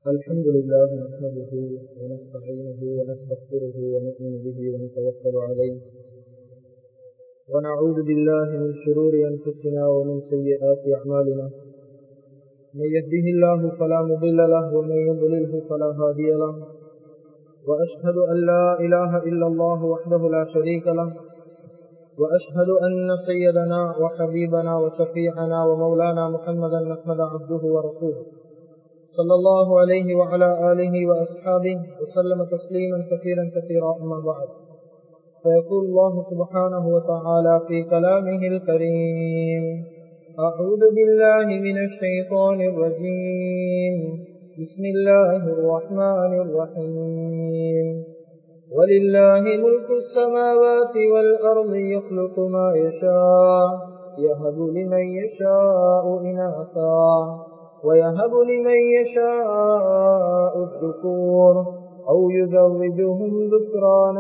الحمد لله نحمده ونستعينه ونستغفره ونؤمن به ونتوكل عليه ونعوذ بالله من شرور أنفسنا ومن سيئات أعمالنا من يهده الله فلا مضل له ومن يضلله فلا هادي له وأشهد أن لا إله إلا الله وحده لا شريك له وأشهد أن سيدنا وحبيبنا وشفيعنا ومولانا محمدا أحمد عبده ورسوله صلى الله عليه وعلى آله وأصحابه وسلم تسليما كثيرا كثيرا أما بعد فيقول الله سبحانه وتعالى في كلامه الكريم أعوذ بالله من الشيطان الرجيم بسم الله الرحمن الرحيم ولله ملك السماوات والأرض يخلق ما يشاء يهب لمن يشاء إناثا ويهب لمن يشاء الذكور أو يزوجهم ذكرانا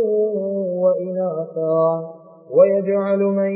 وإناثا ويجعل من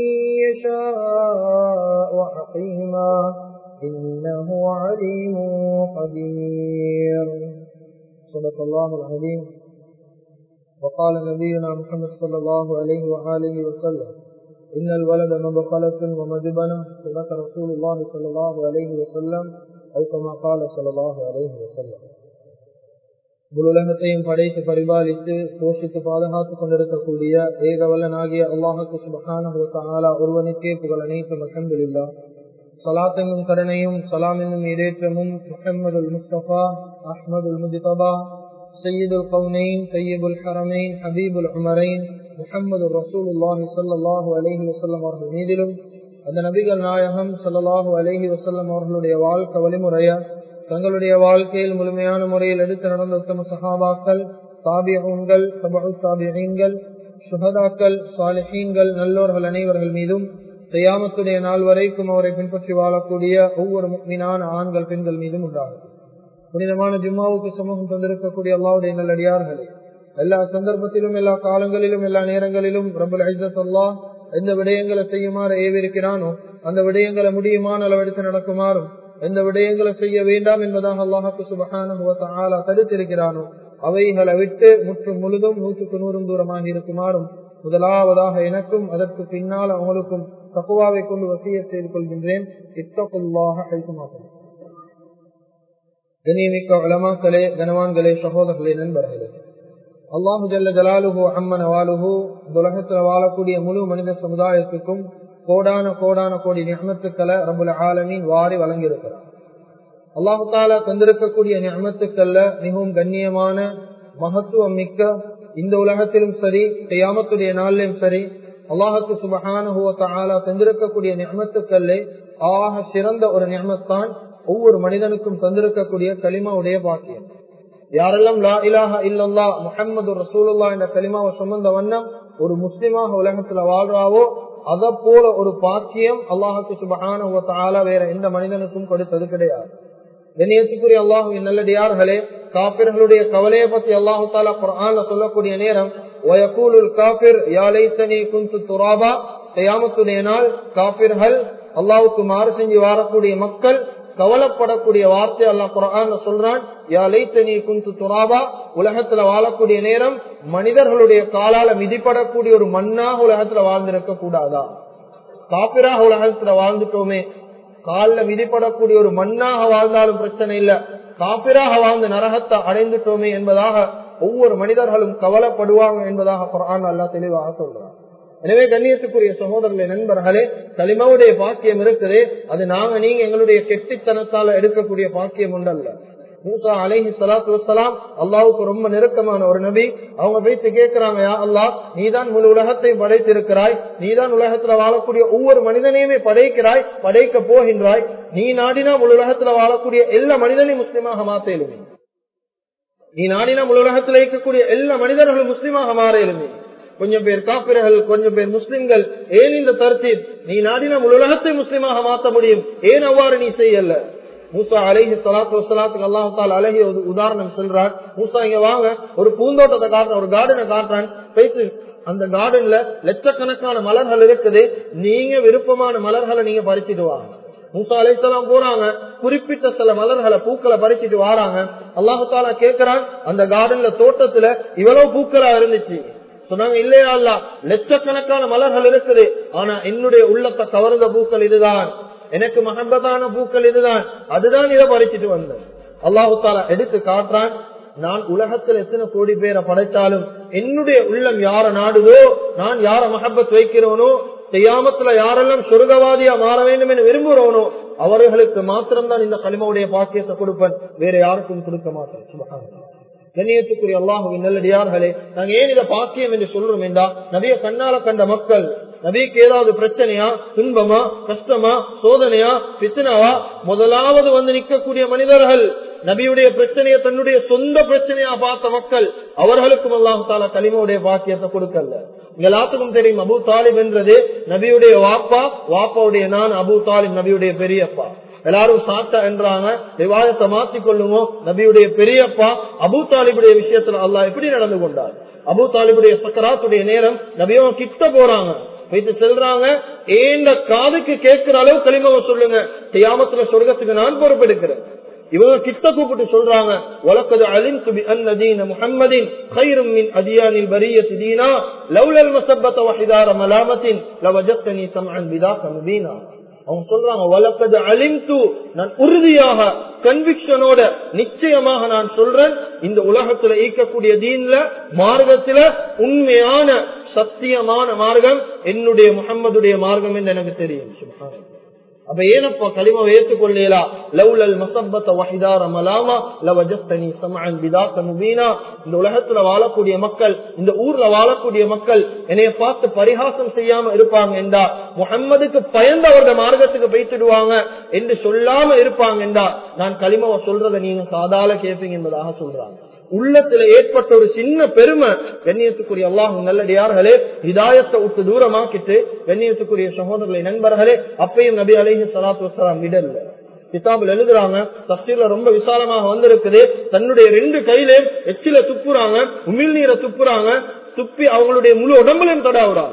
يشاء حقيما إنه عليم قدير صدق الله العظيم وقال نبينا محمد صلى الله عليه وآله وسلم إن الولد مبخلة ومجبنة صدق رسول الله صلى الله عليه وسلم أو كما قال صلى الله عليه وسلم முழுலகத்தையும் படைத்து பரிபாலித்து போஷித்து பாதுகாத்துக் கொண்டிருக்கக்கூடிய ஏகவல்லனாகிய அல்லாஹுக்கு சுபகான ஒருவனுக்கே புகழ் அனைத்து மகம்பில்லா சலாத்தென்னும் கருணையும் சலாம் என்னும் இடேற்றமும் முஹம்மது முஸ்தபா அஹ்மது முஜிதபா سيد القونين طيب الحرمين حبيب العمرين முகமது ரசூலுல்லாஹி சல்லாஹூ அலஹி வசல்லம் அவர்கள் மீதிலும் அந்த நபிகள் நாயகம் சல்லாஹூ அலஹி வசல்லம் அவர்களுடைய வாழ்க்கை வழிமுறைய தங்களுடைய வாழ்க்கையில் முழுமையான முறையில் எடுத்து நடந்த உத்தம சகாபாக்கள் தாபியங்கள் சபு தாபியங்கள் சுகதாக்கள் சாலிஹீன்கள் நல்லோர்கள் அனைவர்கள் மீதும் செய்யாமத்துடைய நாள் வரைக்கும் அவரை பின்பற்றி வாழக்கூடிய ஒவ்வொரு மீனான ஆண்கள் பெண்கள் மீதும் உண்டாகும் புனிதமான ஜிம்மாவுக்கு சமூகம் தந்திருக்கக்கூடிய அல்லாவுடைய நல்லடியார்களே எல்லா சந்தர்ப்பத்திலும் எல்லா காலங்களிலும் எல்லா நேரங்களிலும் ரபுல் ஐசத் அல்லா எந்த விடயங்களை செய்யுமாறு ஏவிருக்கிறானோ அந்த விடயங்களை முடியுமான அளவெடுத்து நடக்குமாறும் எந்த விடயங்களை செய்ய வேண்டாம் என்பதாக அல்லாஹாக்கு சுபகான தடுத்திருக்கிறானோ அவைகளை விட்டு முற்றும் முழுதும் நூற்றுக்கு நூறும் தூரமாக இருக்குமாறும் முதலாவதாக எனக்கும் அதற்கு பின்னால் அவங்களுக்கும் தக்குவாவை கொண்டு வசிய செய்து கொள்கின்றேன் இத்தகுல்லாக ஐசுமாகும் கனிமிக்க வளமாக்களே கனவான்களே சகோதரர்களே நண்பர்களே அல்லாஹு ஜல்ல ஜலாலுஹோ அம்மன் வாலுஹோ உலகத்தில் வாழக்கூடிய முழு மனித சமுதாயத்துக்கும் கோடான கோடான கோடி நியமத்துக்களை ரபுல் ஆலமீன் வாரி வழங்கியிருக்கிறார் அல்லாஹு தாலா தந்திருக்கக்கூடிய நியமத்துக்கள்ல மிகவும் கண்ணியமான மகத்துவம் மிக்க இந்த உலகத்திலும் சரி கையாமத்துடைய நாளிலும் சரி அல்லாஹுக்கு சுபகானுவ தாலா தந்திருக்கக்கூடிய நியமத்துக்கல்லே ஆக சிறந்த ஒரு நியமத்தான் ஒவ்வொரு மனிதனுக்கும் தந்திருக்கக்கூடிய களிமாவுடைய பாக்கியம் யாரெல்லாம் லா இலாஹா இல்லல்லா முஹம்மது ரசூலுல்லா என்ற கலிமாவை சுமந்த வண்ணம் ஒரு முஸ்லிமாக உலகத்துல வாழ்றாவோ அத போல ஒரு பாக்கியம் அல்லாஹுக்கு சுபகான வேற எந்த மனிதனுக்கும் கொடுத்தது கிடையாது கண்ணியத்துக்குரிய அல்லாஹுவின் நல்லடியார்களே காப்பிர்களுடைய கவலையை பத்தி அல்லாஹு தாலா குரான்ல சொல்லக்கூடிய நேரம் ஒயக்கூலுல் காபிர் யாழைத்தனி குந்து துராபா கையாமத்துடைய நாள் காபிர்கள் அல்லாவுக்கு மாறு செஞ்சு வாரக்கூடிய மக்கள் கவலைப்படக்கூடிய வார்த்தை அல்லா குரான் சொல்றான் யாழைத்தனி குந்து துராபா உலகத்துல வாழக்கூடிய நேரம் மனிதர்களுடைய காலால மிதிப்படக்கூடிய ஒரு மண்ணாக உலகத்துல வாழ்ந்திருக்க கூடாதா காப்பிராக உலகத்துல வாழ்ந்துட்டோமே காலில் மிதிப்படக்கூடிய ஒரு மண்ணாக வாழ்ந்தாலும் பிரச்சனை இல்ல காப்பிராக வாழ்ந்து நரகத்தை அடைந்துட்டோமே என்பதாக ஒவ்வொரு மனிதர்களும் கவலைப்படுவாங்க என்பதாக குரான் அல்லா தெளிவாக சொல்றான் எனவே கண்ணியத்துக்குரிய சகோதரர்களே நண்பர்களே களிமாவுடைய பாக்கியம் இருக்குது அது நாங்க நீங்க எங்களுடைய கெட்டித்தனத்தால எடுக்கக்கூடிய பாக்கியம் உண்டல்ல மூசா அலைஹி சலாத்து வசலாம் அல்லாவுக்கு ரொம்ப நெருக்கமான ஒரு நபி அவங்க போயிட்டு கேட்கிறாங்க யா அல்லா நீதான் முழு உலகத்தையும் படைத்திருக்கிறாய் நீதான் உலகத்துல வாழக்கூடிய ஒவ்வொரு மனிதனையுமே படைக்கிறாய் படைக்க போகின்றாய் நீ நாடினா முழு உலகத்துல வாழக்கூடிய எல்லா மனிதனையும் முஸ்லீமாக மாத்த எழுமே நீ நாடினா முழு உலகத்துல இருக்கக்கூடிய எல்லா மனிதர்களும் முஸ்லீமாக மாற எழுமே கொஞ்சம் பேர் காப்பிரர்கள் கொஞ்சம் பேர் முஸ்லிம்கள் ஏன் இந்த தர்த்தீப் நீ நாடினா முழு உலகத்தை முஸ்லீமாக மாற்ற முடியும் ஏன் அவ்வாறு நீ செய்யல மூசா அலஹி சலாத்து வசலாத்துக்கு அல்லாஹால அழகி ஒரு உதாரணம் சொல்றான் மூசா இங்க வாங்க ஒரு பூந்தோட்டத்தை காட்டுறான் ஒரு கார்டனை காட்டுறான் போயிட்டு அந்த கார்டன்ல லட்சக்கணக்கான மலர்கள் இருக்குது நீங்க விருப்பமான மலர்களை நீங்க பறிச்சிட்டு வாங்க மூசா அலைசலாம் போறாங்க குறிப்பிட்ட சில மலர்களை பூக்களை பறிச்சுட்டு வாராங்க அல்லாஹு தாலா கேட்கிறான் அந்த கார்டன்ல தோட்டத்துல இவ்வளவு பூக்களா இருந்துச்சு சொன்னாங்க இல்லையா அல்ல லட்சக்கணக்கான மலர்கள் இருக்குது ஆனா என்னுடைய உள்ளத்தை கவர்ந்த பூக்கள் இதுதான் எனக்கு மகம்பதான பூக்கள் இதுதான் அதுதான் இதை பறிச்சுட்டு வந்தேன் அல்லாஹு தாலா எடுத்து காட்டுறான் நான் உலகத்தில் எத்தனை கோடி பேரை படைத்தாலும் என்னுடைய உள்ளம் யார நாடுதோ நான் யார மஹப்பத் வைக்கிறவனோ செய்யாமத்துல யாரெல்லாம் சொர்க்கவாதியா மாற வேண்டும் என விரும்புகிறவனோ அவர்களுக்கு மாத்திரம்தான் இந்த களிமாவுடைய பாக்கியத்தை கொடுப்பேன் வேற யாருக்கும் கொடுக்க மாட்டேன் சுபஹானல்லாஹ். கண்ணியத்துக்குரிய அல்லாஹுவின் நல்லடியார்களே நாங்க ஏன் இதை பாக்கியம் என்று சொல்றோம் என்றா நபிய கண்ணால கண்ட மக்கள் நபிக்கு ஏதாவது பிரச்சனையா துன்பமா கஷ்டமா சோதனையா பித்தனாவா முதலாவது வந்து நிற்கக்கூடிய மனிதர்கள் நபியுடைய பிரச்சனையை தன்னுடைய சொந்த பிரச்சனையா பார்த்த மக்கள் அவர்களுக்கும் அல்லாஹு தாலா களிமாவுடைய பாக்கியத்தை கொடுக்கல எல்லாத்துக்கும் தெரியும் அபு தாலிப் என்றது நபியுடைய வாப்பா வாப்பாவுடைய நான் அபு தாலிப் நபியுடைய பெரியப்பா எல்லாரும் சாத்தா என்றாங்க விவாதத்தை மாற்றிக் கொள்ளுமோ நபியுடைய பெரியப்பா அபு தாலிபுடைய விஷயத்துல அல்லாஹ் எப்படி நடந்து கொண்டார் அபு தாலிபுடைய சக்கராத்துடைய நேரம் நபியும் கிட்ட போறாங்க வைத்து செல்றாங்க ஏண்ட காதுக்கு கேட்கிற அளவு களிமவ சொல்லுங்க செய்யாமத்துல சொர்க்கத்துக்கு நான் பொறுப்பெடுக்கிறேன் இவங்க கிட்ட கூப்பிட்டு சொல்றாங்க வழக்கது அலிம் சுபி அன்னதீன முஹம்மதின் خيرும் மின் அதியானில் பரியத் தீனா லவ்லல் மசப்பத வஹிதார மலாமத்தின் லவஜத்தனி சம்அன் பிதாக முபீனா அவங்க சொல்றாங்க வழக்கது அலிம்து நான் உறுதியாக கன்விக்ஷனோட நிச்சயமாக நான் சொல்றேன் இந்த உலகத்துல ஈக்கக்கூடிய தீன்ல மார்க்கத்துல உண்மையான சத்தியமான மார்க்கம் என்னுடைய முகம்மதுடைய மார்க்கம் என்று எனக்கு தெரியும் சுப்ஹானல்லாஹ். அப்ப ஏனப்பா களிமா ஏற்றுக்கொள்ளலா லவ்லல் மசப்பத்த வஹிதார மலாமா லவஜத்தனி சமஅன் பிதாக்க முபீனா இந்த உலகத்துல வாழக்கூடிய மக்கள் இந்த ஊர்ல வாழக்கூடிய மக்கள் என்னைய பார்த்து பரிகாசம் செய்யாம இருப்பாங்க என்றா முகம்மதுக்கு பயந்து அவருடைய மார்க்கத்துக்கு போய்த்திடுவாங்க என்று சொல்லாம இருப்பாங்க என்றா நான் களிமாவை சொல்றதை நீங்க சாதால கேட்பீங்க என்பதாக சொல்றாங்க உள்ளத்துல ஏற்பட்ட ஒரு சின்ன பெருமை கண்ணியத்துக்குரிய அல்லாஹும் நல்லடியார்களே ஹிதாயத்தை விட்டு தூரமாக்கிட்டு கண்ணியத்துக்குரிய சகோதரர்களை நண்பர்களே அப்பையும் நபி அலைஹி ஸலாத்து வஸலாம் விடல்ல கிதாபில் எழுதுறாங்க தப்சீர்ல ரொம்ப விசாலமாக வந்திருக்குது தன்னுடைய ரெண்டு கையில எச்சில துப்புறாங்க உமிழ் நீரை துப்புறாங்க துப்பி அவங்களுடைய முழு உடம்புலையும் தடாவுறாங்க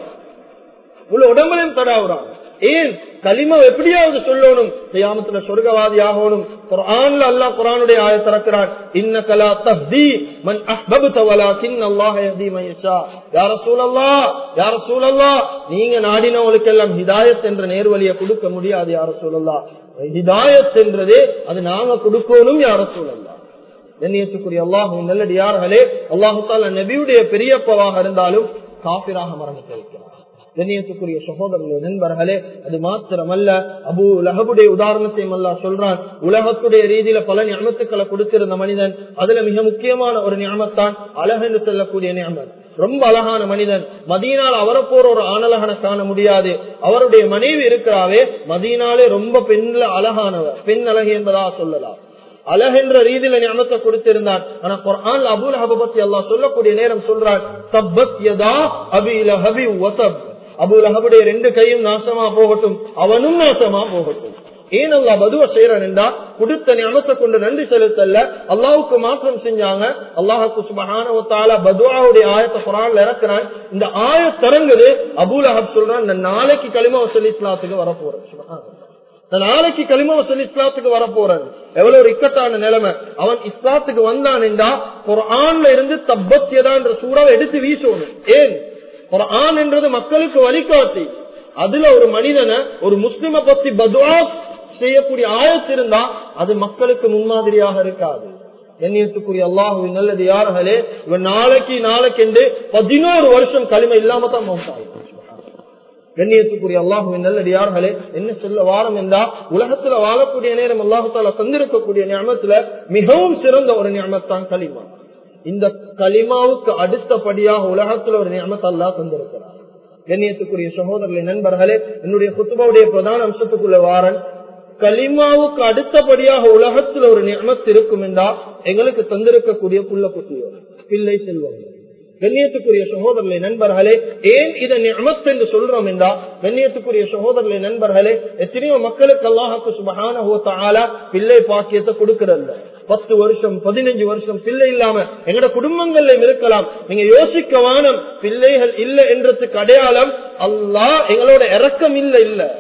முழு உடம்புலையும் தடாவுறாங்க ஏன் களிமா எப்படியாவது சொல்லணும் கியாமத்துல சொர்க்கவாதி ஆகணும் குர்ஆன்ல அல்லாஹ் குர்ஆனுடைய ஆயத் திறக்கிறான் இன்னக லா தஹ்தி மன் அஹ்பப்த வலாகின் அல்லாஹ் யஹ்தி மன் யஷா யா ரசூலல்லாஹ் யா ரசூலல்லாஹ் நீங்க நாடினவங்களுக்கு எல்லாம் ஹிதாயத் என்ற நேர்வழியை கொடுக்க முடியாது யா ரசூலல்லாஹ் ஹிதாயத் என்றது அது நாங்க கொடுக்கணும் யா ரசூலல்லாஹ் கண்ணியத்துக்குரிய அல்லாஹு நல்லடியார்களே அல்லாஹு தாலா நபியுடைய பெரியப்பவாக இருந்தாலும் காபிராக மரணித்து இருக்கிறார் கண்ணியத்துக்குரிய சகோதரர்களே நண்பர்களே அது மாத்திரமல்ல அபு லஹபுடைய உதாரணத்தையும் அல்லா சொல்றான் உலகத்துடைய ரீதியில பல ஞாபகத்துக்களை கொடுத்திருந்த மனிதன் அதுல மிக முக்கியமான ஒரு ஞாபகத்தான் அழகென்று சொல்லக்கூடிய ஞாபகம் ரொம்ப அழகான மனிதன் மதீனால் அவரை போற ஒரு ஆணழகனை காண முடியாது அவருடைய மனைவி இருக்கிறாவே மதீனாலே ரொம்ப பெண்ல அழகானவர் பெண் அழகு என்பதாக சொல்லலாம் அழகென்ற ரீதியில ஞானத்தை கொடுத்திருந்தார் ஆனா குர்ஆன் அபுல் ஹப பத்தி அல்லாஹ் சொல்லக்கூடிய நேரம் சொல்றார் தப்பத் யதா அபில ஹபி வசப் அபுல் ஹபுடைய ரெண்டு கையும் நாசமா போகட்டும் அவனும் நாசமா போகட்டும் ஏன் அல்லா பதுவ செய்யறன் என்றா கொடுத்த ஞானத்தை கொண்டு நன்றி செலுத்தல்ல அல்லாவுக்கு மாற்றம் செஞ்சாங்க அல்லாஹுக்கு சுபஹான பதுவாவுடைய ஆயத்தை குரான்ல இறக்குறான் இந்த ஆய தரங்குது அபுல் அஹப் சொல்றான் நான் நாளைக்கு களிமா வசூல் இஸ்லாத்துக்கு வரப்போறேன் சுபஹான நான் நாளைக்கு களிமா வசூல் இஸ்லாத்துக்கு வரப்போறேன் எவ்வளவு ஒரு இக்கட்டான நிலைமை அவன் இஸ்லாத்துக்கு வந்தான் என்றா குரான்ல இருந்து தப்பத்தியதா என்ற சூறாவை எடுத்து வீசணும் ஏன் குரான் என்றது மக்களுக்கு வழிகாட்டி அதுல ஒரு மனிதனை ஒரு முஸ்லிம பத்தி பதுவா செய்யக்கூடிய ஆயத்து இருந்தா அது மக்களுக்கு முன்மாதிரியாக இருக்காது எண்ணியத்துக்குரிய அல்லாஹுவின் நல்லது யார்களே இவன் நாளைக்கு நாளைக்கு என்று பதினோரு வருஷம் களிமை இல்லாம தான் மௌத்தாகும் கண்ணியத்துக்குரிய அல்லாஹுவின் நல்லடியார்களே என்ன சொல்ல வாரம் என்றா உலகத்துல வாழக்கூடிய நேரம் அல்லாஹால தந்திருக்கக்கூடிய ஞாபகத்துல மிகவும் சிறந்த ஒரு ஞாபகத்தான் களிமா இந்த களிமாவுக்கு அடுத்தபடியாக உலகத்துல ஒரு ஞாபகத்தை அல்லா தந்திருக்கிறார் கண்ணியத்துக்குரிய சகோதரர்களை நண்பர்களே என்னுடைய குத்துபாவுடைய பிரதான அம்சத்துக்குள்ள வாரன் களிமாவுக்கு அடுத்தபடியாக உலகத்துல ஒரு நியமத்து இருக்கும் என்றா எங்களுக்கு தந்திருக்கக்கூடிய புள்ள குட்டியோ பிள்ளை செல்வம் கண்ணியத்துக்குரிய சகோதரர்களை நண்பர்களே ஏன் இதை நியமத் என்று சொல்றோம் என்றா கண்ணியத்துக்குரிய சகோதரர்களை நண்பர்களே எத்தனையோ மக்களுக்கு அல்லாஹுக்கு சுபகான பிள்ளை பாக்கியத்தை கொடுக்கறல்ல பத்து வருஷம் பதினஞ்சு வருஷம் பிள்ளை இல்லாம எங்கட குடும்பங்கள்ல இருக்கலாம் நீங்க யோசிக்க வானம் பிள்ளைகள் இல்ல என்றதுக்கு அடையாளம் அல்லாஹ் எங்களோட இறக்கம் இல்ல இல்ல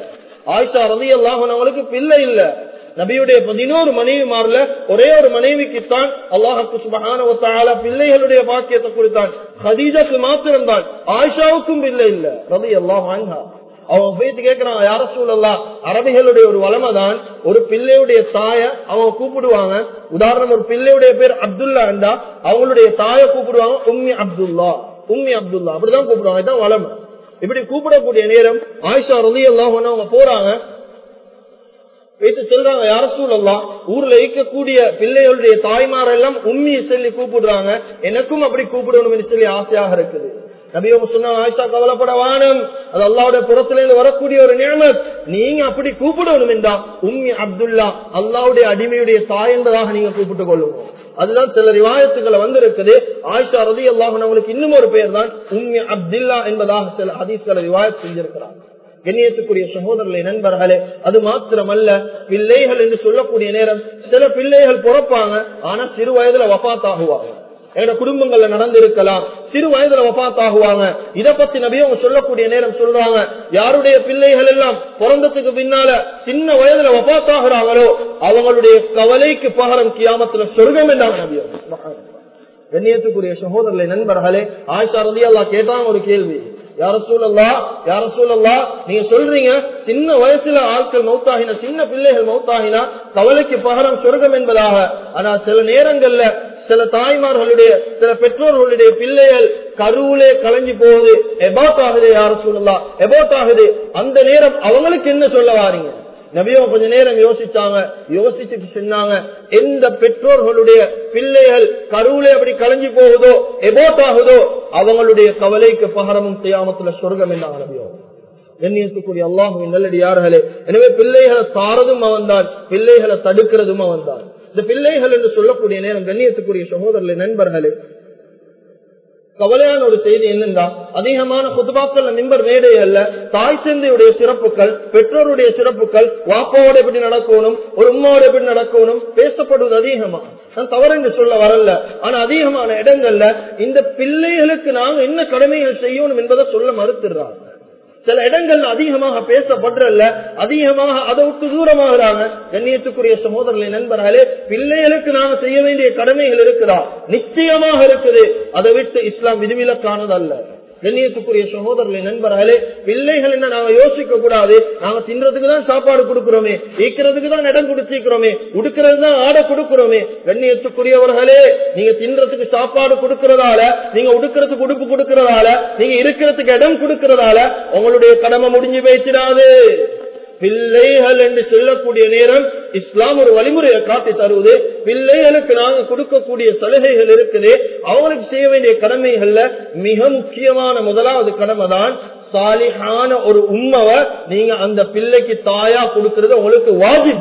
ஆயிஷா ரதி அவங்களுக்கு பிள்ளை இல்ல நபியுடைய பதினோரு மனைவிமார்ல ஒரே ஒரு மனைவிக்குத்தான் அல்லாஹுக்கு சுபகான பிள்ளைகளுடைய பாக்கியத்தை கொடுத்தான் ஹதீஜாக்கு மாத்திரம்தான் ஆயிஷாவுக்கும் பிள்ளை இல்ல ரதி அல்லாஹ் அவங்க போயிட்டு கேட்கிறான் யார சூழல்லா அரபிகளுடைய ஒரு வளமை தான் ஒரு பிள்ளையுடைய தாய அவங்க கூப்பிடுவாங்க உதாரணம் ஒரு பிள்ளையுடைய பேர் அப்துல்லா இருந்தா அவங்களுடைய தாய கூப்பிடுவாங்க உம்மி அப்துல்லா உம்மி அப்துல்லா அப்படிதான் கூப்பிடுவாங்க இதுதான் வளமை இப்படி கூப்பிடக்கூடிய நேரம் ஆயிஷா ரதி எல்லாம் அவங்க போறாங்க வைத்து சொல்றாங்க யார சூழல்லாம் ஊர்ல இருக்கக்கூடிய பிள்ளைகளுடைய தாய்மாரெல்லாம் உண்மையை சொல்லி கூப்பிடுறாங்க எனக்கும் அப்படி கூப்பிடணும்னு சொல்லி ஆசையாக இருக்குது நபியும் சொன்ன ஆயிஷா கவலைப்பட வானம் அது அல்லாவுடைய புறத்திலிருந்து வரக்கூடிய ஒரு நியமத் நீங்க அப்படி கூப்பிடணும் என்றா உம்மி அப்துல்லா அல்லாவுடைய அடிமையுடைய தாய் என்பதாக நீங்க கூப்பிட்டுக் கொள்ளுவோம் அதுதான் சில ரிவாயத்துக்களை வந்திருக்குது ஆயிஷா ரதி அல்லாஹன் அவங்களுக்கு இன்னும் ஒரு பெயர் தான் உம்மி அப்துல்லா என்பதாக சில ஹதீஸ்களை ரிவாயத் செஞ்சிருக்கிறாங்க கண்ணியத்துக்குரிய சகோதரர்களை நண்பர்களே அது மாத்திரமல்ல பிள்ளைகள் என்று சொல்லக்கூடிய நேரம் சில பிள்ளைகள் பிறப்பாங்க ஆனா சிறு வயதுல வபாத்தாகுவாங்க எங்க குடும்பங்கள்ல நடந்திருக்கலாம் சிறு வயதுல வபாத்தாகுவாங்க இத பத்தி நபி அவங்க சொல்லக்கூடிய நேரம் சொல்றாங்க யாருடைய பிள்ளைகள் எல்லாம் பிறந்ததுக்கு பின்னால சின்ன வயதுல வபாத்தாகிறாங்களோ அவங்களுடைய கவலைக்கு பகரம் கியாமத்துல சொர்க்கம் என்றாங்க நபி அவங்க கண்ணியத்துக்குரிய சகோதரர்களை நண்பர்களே ஆயிஷா ரதி அல்லா கேட்டாங்க ஒரு கேள்வி யார சூழல்லா யார சூழல்லா நீங்க சொல்றீங்க சின்ன வயசுல ஆட்கள் மௌத்தாகின சின்ன பிள்ளைகள் மௌத்தாகினா கவலைக்கு பகரம் சொர்க்கம் என்பதாக ஆனா சில நேரங்கள்ல சில தாய்மார்களுடைய சில பெற்றோர்களுடைய பிள்ளைகள் கருவிலே கலைஞ்சு போகுது எபாத் ஆகுது யார சூழல்லா எபாத் ஆகுது அந்த நேரம் அவங்களுக்கு என்ன சொல்ல வாரீங்க நபியோ கொஞ்ச நேரம் யோசிச்சாங்க யோசிச்சுட்டு சொன்னாங்க எந்த பெற்றோர்களுடைய பிள்ளைகள் கருவிலே அப்படி கலைஞ்சு போகுதோ எபோட் ஆகுதோ அவங்களுடைய கவலைக்கு பகரமும் செய்யாமத்துல சொர்க்கம் என்றாங்க நபியோ கண்ணியத்துக்குரிய அல்லாஹுவின் நல்லடியார்களே எனவே பிள்ளைகளை தாரதும் அவன்தான் பிள்ளைகளை தடுக்கிறதும் அவன்தான் இந்த பிள்ளைகள் என்று சொல்லக்கூடிய நேரம் கண்ணியத்துக்குரிய சகோதரர்களே நண்பர்களே கவலையான ஒரு செய்தி என்னன்னா அதிகமான குதுபாக்கள் மிம்பர் மேடைகள்ல தாய் தந்தையுடைய சிறப்புகள் பெற்றோருடைய சிறப்புகள் வாப்பாவோட எப்படி நடக்கணும் ஒரு உமாவோட எப்படி நடக்கணும் பேசப்படுவது அதிகமா நான் தவறு என்று சொல்ல வரல ஆனா அதிகமான இடங்கள்ல இந்த பிள்ளைகளுக்கு நாங்க என்ன கடமைகள் செய்யணும் என்பதை சொல்ல மறுத்துடுறாங்க சில இடங்கள்ல அதிகமாக பேசப்படுறல்ல அதிகமாக அதை விட்டு தூரமாகறாங்க கண்ணியத்துக்குரிய சகோதரர்களை நண்பர்களே பிள்ளைகளுக்கு நாம செய்ய வேண்டிய கடமைகள் இருக்குதா நிச்சயமாக இருக்குது அதை விட்டு இஸ்லாம் விதிவிலக்கானது அல்ல கண்ணியத்துக்குரிய சகோதரர்களை நண்பர்களே பிள்ளைகள் என்ன நாங்க யோசிக்க கூடாது நாங்க தின்றதுக்கு தான் சாப்பாடு கொடுக்கிறோமே ஈக்கிறதுக்கு தான் இடம் கொடுத்திருக்கிறோமே உடுக்கிறது தான் ஆடை கொடுக்கிறோமே கண்ணியத்துக்குரியவர்களே நீங்க தின்றதுக்கு சாப்பாடு கொடுக்கறதால நீங்க உடுக்கிறதுக்கு உடுப்பு கொடுக்கறதால நீங்க இருக்கிறதுக்கு இடம் கொடுக்கறதால உங்களுடைய கடமை முடிஞ்சு பேசிடாது பிள்ளைகள் என்று சொல்லக்கூடிய நேரம் இஸ்லாம் ஒரு வழிமுறையை காட்டி தருவது பிள்ளைகளுக்கு நாங்க கொடுக்கக்கூடிய சலுகைகள் இருக்குது அவங்களுக்கு செய்ய வேண்டிய கடமைகள்ல மிக முக்கியமான முதலாவது கடமை தான் சாலிஹான ஒரு உண்மவை நீங்க அந்த பிள்ளைக்கு தாயா கொடுக்கிறது உங்களுக்கு வாஜிப்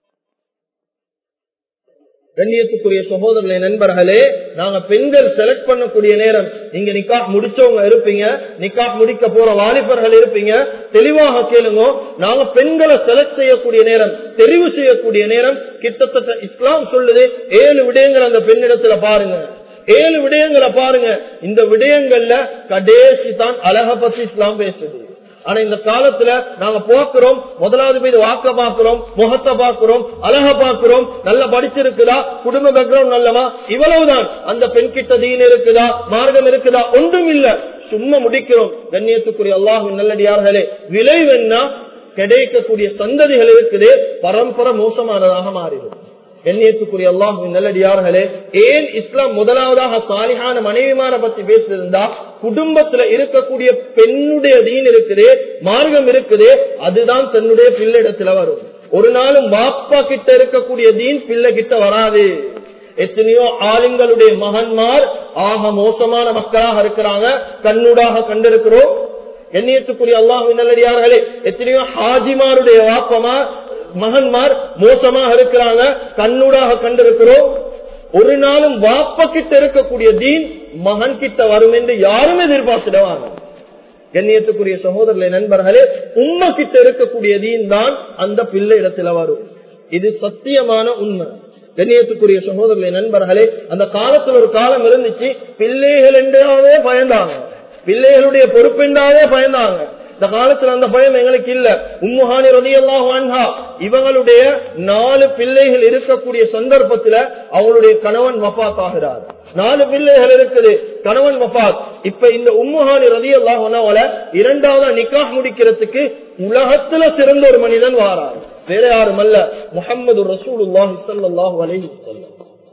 கண்ணியத்துக்குரிய சகோதரர்களை நண்பர்களே நாங்க பெண்கள் செலக்ட் பண்ணக்கூடிய நேரம் நீங்க நிக்கா முடிச்சவங்க இருப்பீங்க நிக்கா முடிக்க போற வாலிபர்கள் இருப்பீங்க தெளிவாக கேளுங்க நாங்க பெண்களை செலக்ட் செய்யக்கூடிய நேரம் தெரிவு செய்யக்கூடிய நேரம் கிட்டத்தட்ட இஸ்லாம் சொல்லுது ஏழு விடயங்கள் அந்த பெண்ணிடத்துல பாருங்க ஏழு விடயங்களை பாருங்க இந்த விடயங்கள்ல கடைசி தான் அழக பத்தி இஸ்லாம் பேசுது ஆனா இந்த காலத்துல நாங்க போக்குறோம் முதலாவது போய் வாக்க பாக்குறோம் முகத்தை பாக்குறோம் அழக பாக்குறோம் நல்லா படிச்சிருக்குதா குடும்ப பேக்ரவுண்ட் நல்லவா இவ்வளவுதான் அந்த பெண் கிட்ட தீன் இருக்குதா மார்க்கம் இருக்குதா ஒன்றும் இல்ல சும்மா முடிக்கிறோம் கண்ணியத்துக்குரிய அல்லாஹு நல்லடியார்களே விளைவென்னா கிடைக்கக்கூடிய சந்ததிகள் இருக்குது பரம்பரை மோசமானதாக மாறிடும் எண்ணியத்துக்குரிய அல்லாஹ் நல்லடியார்களே ஏன் இஸ்லாம் முதலாவதாக சாலிஹான மனைவிமார பத்தி பேசியிருந்தா குடும்பத்துல இருக்கக்கூடிய பெண்ணுடைய தீன் இருக்குது மார்க்கம் இருக்குது அதுதான் தன்னுடைய பிள்ளையிடத்துல வரும் ஒரு நாளும் பாப்பா கிட்ட இருக்கக்கூடிய தீன் பிள்ளை கிட்ட வராது எத்தனையோ ஆளுங்களுடைய மகன்மார் ஆக மோசமான மக்களாக இருக்கிறாங்க கண்ணூடாக கண்டிருக்கிறோம் எண்ணியத்துக்குரிய அல்லாஹு நல்லடியார்களே எத்தனையோ ஹாஜிமாருடைய வாப்பமா மகன்மார் மோசமாக இருக்கிறாங்க கண்ணூடாக கண்டிருக்கிறோம் ஒரு நாளும் வாப்ப கிட்ட இருக்கக்கூடிய தீன் மகன் கிட்ட வரும் என்று யாரும் எதிர்பார்த்திடுவாங்க கண்ணியத்துக்குரிய சகோதரர்களை நண்பர்களே உண்மை கிட்ட இருக்கக்கூடிய தீன் தான் அந்த பிள்ளை இடத்துல வரும் இது சத்தியமான உண்மை கண்ணியத்துக்குரிய சகோதரர்களை நண்பர்களே அந்த காலத்துல ஒரு காலம் இருந்துச்சு பிள்ளைகள் என்றாவே பயந்தாங்க பிள்ளைகளுடைய பொறுப்பென்றாவே பயந்தாங்க இந்த காலத்துல அந்த பயம் எங்களுக்கு இல்ல உம்முஹானி ரலியல்லாஹு அன்ஹா இவங்களுடைய நாலு பிள்ளைகள் இருக்கக்கூடிய சந்தர்ப்பத்துல அவங்களுடைய கணவன் வஃபாத் ஆகிறார் நாலு பிள்ளைகள் இருக்குது கணவன் வஃபாத் இப்ப இந்த உம்முஹானி ரலியல்லாஹு அன்ஹாவல இரண்டாவது நிக்காஹ் முடிக்கிறதுக்கு உலகத்துல சிறந்த ஒரு மனிதன் வாரார் வேற யாரும் அல்ல முஹம்மது ரசூலுல்லாஹி ஸல்லல்லாஹு அலைஹி வஸல்லம்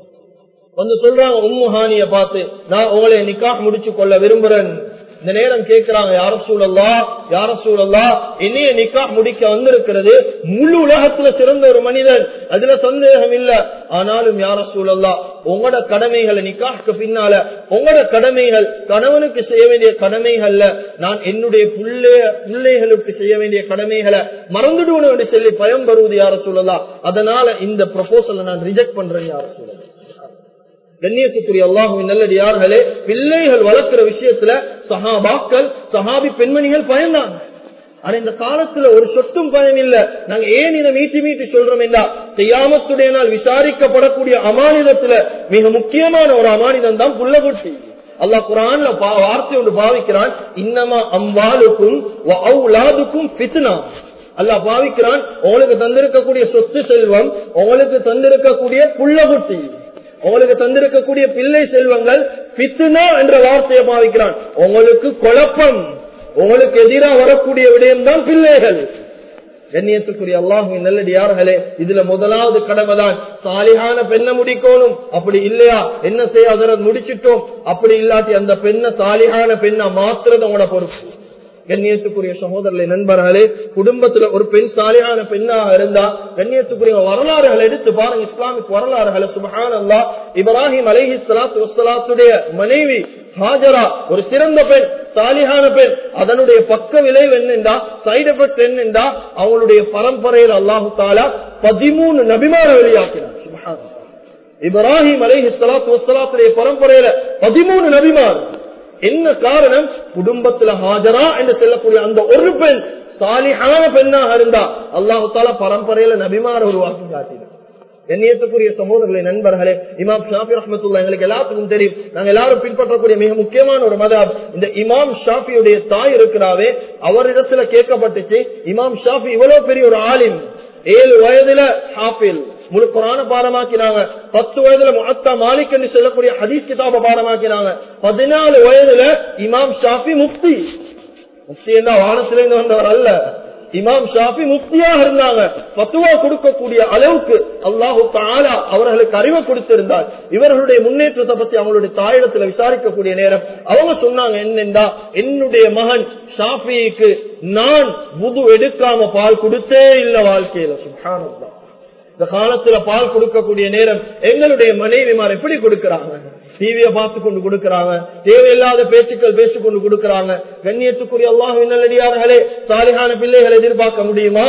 வந்து சொல்றாங்க உம்முஹானிய பார்த்து நான் உங்களை நிக்காஹ் முடிச்சு கொள்ள விரும்புறேன் இந்த நேரம் கேட்கிறாங்க யார சூழல்லா யார சூழல்லா என்னைய நிக்காஹ் முடிக்க வந்திருக்கிறது முழு உலகத்துல சிறந்த ஒரு மனிதன் அதுல சந்தேகம் இல்ல ஆனாலும் யார சூழல்லா உங்களோட கடமைகளை நிக்காஹ்க்கு பின்னால உங்களோட கடமைகள் கணவனுக்கு செய்ய வேண்டிய கடமைகள்ல நான் என்னுடைய புள்ளே பிள்ளைகளுக்கு செய்ய வேண்டிய கடமைகளை மறந்துடுவேன் என்று சொல்லி பயம் வருவது யார சூழலா அதனால இந்த ப்ரொபோசலை நான் ரிஜெக்ட் பண்றேன் யார சூழலா கண்ணியத்துக்குரிய அல்லாஹுவின் நல்லடியார்களே பிள்ளைகள் வளர்க்கிற விஷயத்துல சஹாபாக்கள் சஹாபி பெண்மணிகள் பயந்தாங்க ஆனா இந்த காலத்துல ஒரு சொட்டும் பயம் இல்ல நாங்க ஏன் இதை மீட்டி மீட்டி சொல்றோம் இல்ல செய்யாமத்துடைய நாள் விசாரிக்கப்படக்கூடிய அமானிதத்துல மிக முக்கியமான ஒரு அமானிதம் தான் புள்ளகுட்டி அல்லாஹ் குரான்ல வார்த்தை ஒன்று பாவிக்கிறான் இன்னமா அம்பாலுக்கும் அவுலாதுக்கும் பித்னா அல்லாஹ் பாவிக்கிறான் உங்களுக்கு தந்திருக்கக்கூடிய சொத்து செல்வம் உங்களுக்கு தந்திருக்கக்கூடிய புள்ளகுட்டி உங்களுக்கு தந்திருக்கக்கூடிய பிள்ளை செல்வங்கள் பித்துனா என்ற வார்த்தையை பாவிக்கிறான் உங்களுக்கு குழப்பம் உங்களுக்கு எதிராக வரக்கூடிய விடயம் தான் பிள்ளைகள் கண்ணியத்துக்குரிய அல்லாஹுவின் நல்லடியார்களே இதுல முதலாவது கடமை தான் சாலிகான பெண்ணை முடிக்கணும் அப்படி இல்லையா என்ன செய்ய அதனை முடிச்சிட்டோம் அப்படி இல்லாட்டி அந்த பெண்ணை சாலிகான பெண்ணை மாத்துறது உங்களோட பொறுப்பு கண்ணியத்துக்குரிய சகோதரர்களை நண்பர்களே குடும்பத்துல ஒரு பெண் சாலியான பெண்ணாக இருந்தா கண்ணியத்துக்குரிய வரலாறுகளை எடுத்து பாருங்க இஸ்லாமிக் வரலாறுகளை சுபஹான் அல்லா இப்ராஹிம் அலைஹி சலாத்து வசலாத்துடைய மனைவி ஹாஜரா ஒரு சிறந்த பெண் சாலிகான பெண் அதனுடைய பக்க விளைவு என்னென்றா சைடு எஃபெக்ட் என்னென்றா அவளுடைய பரம்பரையில் அல்லாஹு தாலா பதிமூணு நபிமார வெளியாக்கினார் சுபஹான் இப்ராஹிம் அலைஹி சலாத்து வசலாத்துடைய பரம்பரையில பதிமூணு நபிமார் என்ன காரணம் குடும்பத்துல ஹாஜரா என்று சொல்லக்கூடிய அந்த ஒரு பெண் சாலிஹான பெண்ணாக இருந்தா அல்லாஹு தாலா பரம்பரையில நபிமார உருவாக்கி காட்டினார் கண்ணியத்துக்குரிய சகோதரர்களே நண்பர்களே இமாம் ஷாஃபி ரஹமத்துல்லா எங்களுக்கு எல்லாத்துக்கும் தெரியும் நாங்க எல்லாரும் பின்பற்றக்கூடிய மிக முக்கியமான ஒரு மதம் இந்த இமாம் ஷாஃபியுடைய தாய் இருக்கிறாவே அவரிடத்துல கேட்கப்பட்டுச்சு இமாம் ஷாஃபி இவ்வளவு பெரிய ஒரு ஆலிம் ஏழு வயதுல ஹாஃபில் முழு குரான பாடமாக்கினாங்க பத்து வயதுல முகத்தா மாலிக் என்று சொல்லக்கூடிய ஹதீஸ் கிதாப பாடமாக்கினாங்க பதினாலு வயதுல இமாம் ஷாஃபி முஃப்தி முஃப்தி என்ன வானத்திலிருந்து வந்தவர் அல்ல இமாம் ஷாஃபி முஃப்தியாக இருந்தாங்க பத்துவா கொடுக்கக்கூடிய அளவுக்கு அல்லாஹு தாலா அவர்களுக்கு அறிவை கொடுத்திருந்தார் இவர்களுடைய முன்னேற்றத்தை பத்தி அவங்களுடைய தாயிடத்துல விசாரிக்கக்கூடிய நேரம் அவங்க சொன்னாங்க என்னென்றா என்னுடைய மகன் ஷாஃபிக்கு நான் புது எடுக்காம பால் கொடுத்தே இல்ல வாழ்க்கையில சுகானந்தா இந்த காலத்துல பால் கொடுக்கக்கூடிய நேரம் எங்களுடைய மனைவிமார் எப்படி கொடுக்கிறாங்க டிவிய பார்த்து கொண்டு கொடுக்கிறாங்க தேவையில்லாத பேச்சுக்கள் பேசிக் கொண்டு கொடுக்கிறாங்க கண்ணியத்துக்குரிய அல்லாஹ் நல்லடியார்களே சாலிகான பிள்ளைகளை எதிர்பார்க்க முடியுமா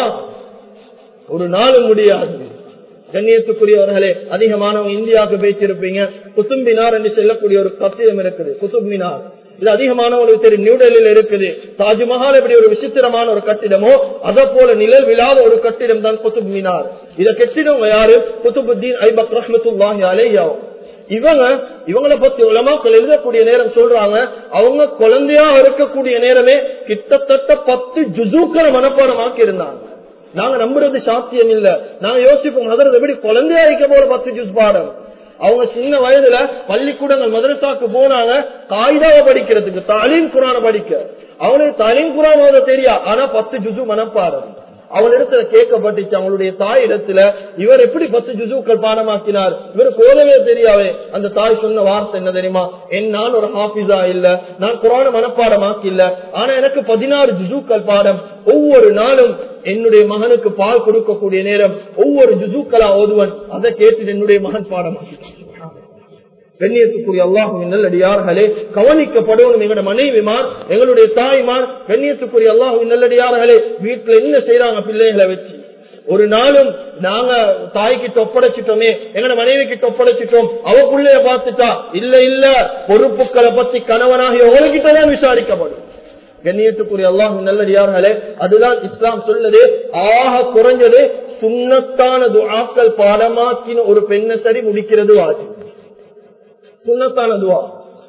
ஒரு நாளும் முடியாது கண்ணியத்துக்குரியவர்களே அதிகமானவங்க இந்தியாவுக்கு பேசியிருப்பீங்க குத்தும்பினார் என்று சொல்லக்கூடிய ஒரு கத்தியம் இருக்குது குத்தும்பினார் இது அதிகமானவங்களுக்கு தெரியும் நியூ டெல்லியில இருக்குது தாஜ்மஹால் எப்படி ஒரு விசித்திரமான ஒரு கட்டிடமோ அதை போல நிழல் விழாத ஒரு கட்டிடம் தான் குத்துப் மினார் இதை கட்டிடவங்க யாரு குத்துபுத்தீன் ஐபக் ரஹமத்துல்லாஹி அலேயாவும் இவங்க இவங்களை பத்தி உலமாக்கள் எழுதக்கூடிய நேரம் சொல்றாங்க அவங்க குழந்தையா இருக்கக்கூடிய நேரமே கிட்டத்தட்ட பத்து ஜுசூக்களை மனப்பாடமாக்கி இருந்தாங்க நாங்க நம்புறது சாத்தியம் இல்ல நாங்க யோசிப்போம் அதற்கு எப்படி குழந்தையா இருக்க போல பத்து ஜூஸ் பாடம் அவங்க சின்ன வயதுல பள்ளிக்கூடங்கள் மதரசாக்கு போனாங்க காய்தாவை படிக்கிறதுக்கு தாலீம் குரான படிக்க அவங்களுக்கு தாலீம் குரான் ஓத தெரியா ஆனா பத்து ஜுசு மனப்பாடம் அவளிடத்துல கேட்கப்பட்டுச்சு அவங்களுடைய தாய் இடத்துல இவர் எப்படி பத்து ஜுசுக்கள் பாடமாக்கினார் இவருக்கு ஓதவே தெரியாவே அந்த தாய் சொன்ன வார்த்தை என்ன தெரியுமா என் நான் ஒரு ஹாபிஸா இல்ல நான் குரான மனப்பாடமாக்கி இல்ல ஆனா எனக்கு பதினாறு ஜுசுக்கள் பாடம் ஒவ்வொரு நாளும் என்னுடைய மகனுக்கு பால் கொடுக்கக்கூடிய நேரம் ஒவ்வொரு ஜுசுக்களா ஓதுவன் அதை கேட்டு என்னுடைய மகன் பாடமாக்கிட்டான் கண்ணியத்துக்குரிய அல்லாஹுவின் நல்லடியார்களே கவனிக்கப்படணும் எங்களோட மனைவிமார் எங்களுடைய தாய்மார் கண்ணியத்துக்குரிய அல்லாஹுவின் நல்லடியார்களே வீட்டுல என்ன செய்யறாங்க பிள்ளைகளை வச்சு ஒரு நாளும் நாங்க தாய்கிட்ட ஒப்படைச்சிட்டோமே எங்கட மனைவி கிட்ட ஒப்படைச்சிட்டோம் அவ பிள்ளைய பார்த்துட்டா இல்ல இல்ல பொறுப்புகளை பத்தி கணவனாகி உங்ககிட்டதான் விசாரிக்கப்படும் கண்ணியத்துக்குரிய அல்லாஹு நல்லடியார்களே அதுதான் இஸ்லாம் சொல்லுது ஆக குறைஞ்சது சுண்ணத்தான துஆக்கள் பாடமாக்கின ஒரு பெண்ணை சரி முடிக்கிறது வாஜி சுண்ணத்தான துவா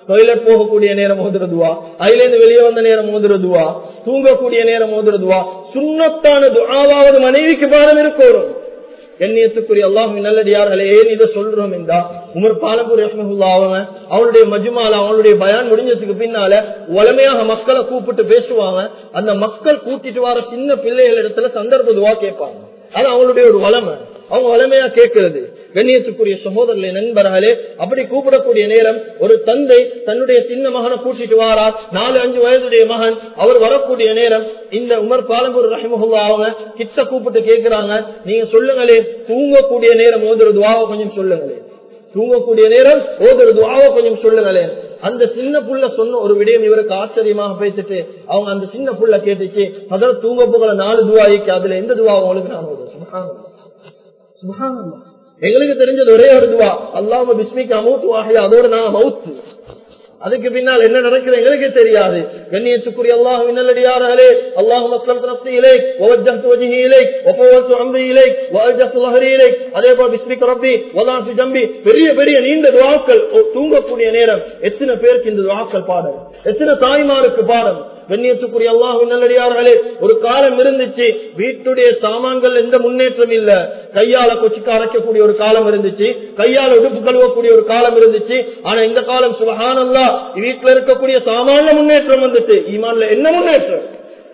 டொய்லெட் போகக்கூடிய நேரம் ஓதுறதுவா அதுல இருந்து வெளியே வந்த நேரம் ஓதுறதுவா தூங்கக்கூடிய நேரம் ஓதுறதுவா சுண்ணத்தான துஆவாவது மனைவிக்கு பாடம் இருக்கணும் கண்ணியத்துக்குரிய அல்லாஹ் நல்லடியார்களே ஏன் இதை சொல்றோம் என்றா உமர் பாலபூர் ரஹ்மஹுல்லா அவங்க அவளுடைய மஜ்மால அவளுடைய பயான் முடிஞ்சதுக்கு பின்னால உலமையாக மக்களை கூப்பிட்டு பேசுவாங்க அந்த மக்கள் கூட்டிட்டு வர சின்ன பிள்ளைகள் இடத்துல சந்தர்ப்ப துவா கேட்பாங்க அது அவங்களுடைய ஒரு வளமை அவங்க வளமையா கேட்கிறது கண்ணியத்துக்குரிய சகோதரர்களே நண்பர்களே அப்படி கூப்பிடக்கூடிய நேரம் ஒரு தந்தை தன்னுடைய சின்ன மகனை கூட்டிட்டு வாரார் நாலு அஞ்சு வயதுடைய மகன் அவர் வரக்கூடிய நேரம் இந்த உமர் பாலம்பூர் ரஹிமஹுல்லா அவங்க கிட்ட கூப்பிட்டு கேட்கிறாங்க நீங்க சொல்லுங்களே தூங்கக்கூடிய நேரம் ஓதுற துவாவை கொஞ்சம் சொல்லுங்களே தூங்கக்கூடிய நேரம் ஓதுற துவாவை கொஞ்சம் சொல்லுங்களேன் அந்த சின்ன புள்ள சொன்ன ஒரு விடயம் இவருக்கு ஆச்சரியமாக பேசிட்டு அவங்க அந்த சின்ன புள்ள கேட்டுச்சு அதில் தூங்க போகிற நாலு துவாய்க்கு அதுல எந்த துவா உங்களுக்கு நான் ஓதுவேன் சுப்ஹானல்லாஹ். சுப்ஹானல்லாஹ். எங்களுக்கு தெரிஞ்சது ஒரே ஒரு துவா அல்லாம பிஸ்மிக்கு அமௌத் வாஹி அதோட நான் மவுத்து அதுக்கு பின்னால் என்ன நடக்குது எங்களுக்கே தெரியாது கண்ணியத்துக்குரிய அல்லாஹ் நல்லடியார்களே அல்லாஹ் மஸ்லம் நப்சி இலை ووجهت وجهي اليك وفوضت امري اليك والجأت ظهري اليك அதே போல பிஸ்மிக ரப்பி வலாஃபி ஜம்பி பெரிய பெரிய நீண்ட துஆக்கள் ஒ- தூங்கக்கூடிய நேரம் எத்தனை பேருக்கு இந்த துஆக்கள் பாடம் எத்தனை தாய்மாருக்கு பாடம் கண்ணியத்துக்குரிய அல்லாஹ் நல்லடியார்களே ஒரு காலம் இருந்துச்சு வீட்டுடைய சாமான்கள் எந்த முன்னேற்றம் இல்ல கையால கொச்சிக்கு அரைக்கக்கூடிய ஒரு காலம் இருந்துச்சு கையால உடுப்பு கழுவக்கூடிய ஒரு காலம் இருந்துச்சு ஆனா இந்த காலம் சுபஹானல்லா வீட்டுல இருக்கக்கூடிய சாமான்ல முன்னேற்றம் வந்துச்சு ஈமான்ல என்ன முன்னேற்றம்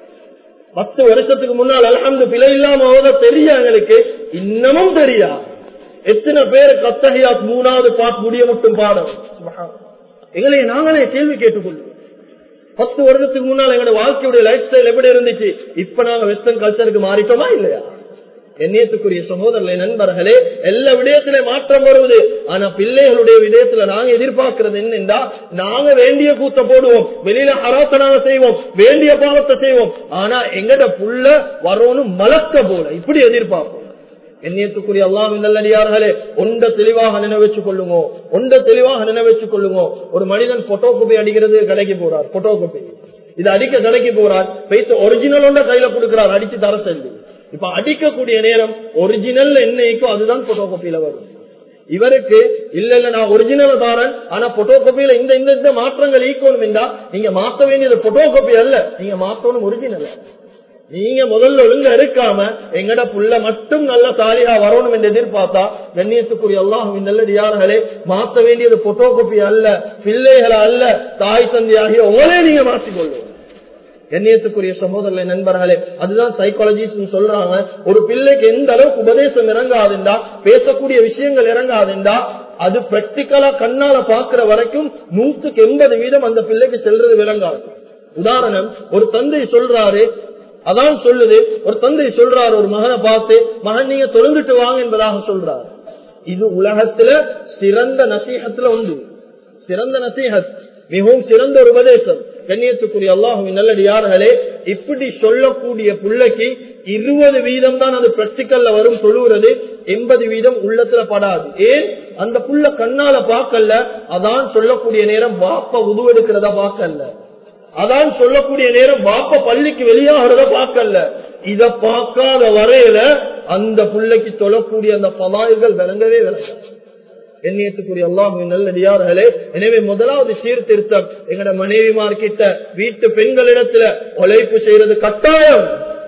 பத்து வருஷத்துக்கு முன்னால் அல்ஹம்து பிழை இல்லாம ஓத தெரியும் எங்களுக்கு இன்னமும் தெரியா எத்தனை பேர் கத்தகையாத் மூணாவது பாட் முடிய மட்டும் பாடம் சுப்ஹான். எங்களை நாங்களே கேள்வி கேட்டுக்கொள்வோம் பத்து வருடத்துக்கு முன்னால் எங்களோட வாழ்க்கையுடைய லைஃப் ஸ்டைல் எப்படி இருந்துச்சு இப்ப நாங்க வெஸ்டர்ன் கல்ச்சருக்கு மாறிட்டோமா இல்லையா எண்ணியத்துக்குரிய சகோதரர்களே நண்பர்களே எல்லா விடயத்திலே மாற்றம் வருவது ஆனா பிள்ளைகளுடைய விடயத்துல நாங்க எதிர்பார்க்கிறது என்னென்றா நாங்க வேண்டிய கூத்த போடுவோம் வெளியில ஹராத்த நாங்க செய்வோம் வேண்டிய பாவத்தை செய்வோம் ஆனா எங்கட புள்ள வரணும் மலக்க போல இப்படி எதிர்பார்ப்போம் எண்ணியத்துக்குரிய அல்லாஹ் நல்லடியார்களே ஒண்ட தெளிவாக நினைவச்சு கொள்ளுங்க ஒண்ட தெளிவாக நினைவச்சு கொள்ளுங்க ஒரு மனிதன் போட்டோ காப்பி அடிக்கிறது கடைக்கு போறார் போட்டோ காப்பி இது அடிக்க கடைக்கு போறார் பைத்து ஒரிஜினல் ஒன்ற கையில கொடுக்கிறார் அடிச்சு தர சொல்லி இப்ப அடிக்கக்கூடிய நேரம் ஒரிஜினல் என்னைக்கோ அதுதான் போட்டோ காப்பியில வரும் இவருக்கு இல்ல இல்ல நான் ஒரிஜினல் தாரன் ஆனா போட்டோ காப்பியில இந்த இந்த இந்த மாற்றங்கள் ஈக்கணும் என்றா நீங்க மாத்த வேண்டியது போட்டோ காப்பி அல்ல நீங்க மாத்தணும் ஒரிஜினல் நீங்க முதல்ல ஒழுங்க இருக்காம எங்கட புள்ள மட்டும் நல்ல சாலியா வரணும் என்று எதிர்பார்த்தா கண்ணியத்துக்குரிய அல்லாஹுவின் நல்லடியார்களே மாத்த வேண்டியது போட்டோ காப்பி அல்ல பிள்ளைகளை அல்ல தாய் தந்தை ஆகிய உங்களே நீங்க மாற்றிக்கொள்ளும் எண்ணியத்துக்குரிய சகோதரர்களை நண்பர்களே அதுதான் சைக்காலஜிஸ்ட் சொல்றாங்க ஒரு பிள்ளைக்கு எந்த அளவுக்கு உபதேசம் இறங்காதுண்டா பேசக்கூடிய விஷயங்கள் இறங்காதுண்டா அது பிராக்டிக்கலா கண்ணால பாக்குற வரைக்கும் நூற்றுக்கு எண்பது வீதம் அந்த பிள்ளைக்கு செல்றது விளங்காது உதாரணம் ஒரு தந்தை சொல்றாரு அதான் சொல்லுது ஒரு தந்தை சொல்றாரு ஒரு மகனை பார்த்து மகன் நீங்க தொழுந்துட்டு வாங்க என்பதாக சொல்றாரு இது உலகத்துல சிறந்த நசீகத்துல உண்டு சிறந்த நசீகத் மிகவும் சிறந்த ஒரு உபதேசம் கண்ணியத்துக்குரிய அல்லாஹுவின் நல்லடியார்களே இப்படி சொல்லக்கூடிய பிள்ளைக்கு இருபது வீதம் தான் அது பிராக்டிக்கல்ல வரும் சொல்லுகிறது எண்பது வீதம் உள்ளத்துல படாது ஏன் அந்த புள்ள கண்ணால பார்க்கல அதான் சொல்லக்கூடிய நேரம் வாப்ப உதுவெடுக்கிறத பார்க்கல அதான் சொல்லக்கூடிய நேரம் வாப்ப பள்ளிக்கு வெளியாகிறத பார்க்கல இத பார்க்காத வரையில அந்த புள்ளைக்கு சொல்லக்கூடிய அந்த பதாய்கள் விளங்கவே விளங்காது எண்ணியத்துக்குரிய அல்லாஹுவின் நல்லடியார்களே எனவே முதலாவது சீர்திருத்தம் எங்கட மனைவிமார்கிட்ட வீட்டு பெண்களிடத்துல உழைப்பு செய்யறது கட்டாயம்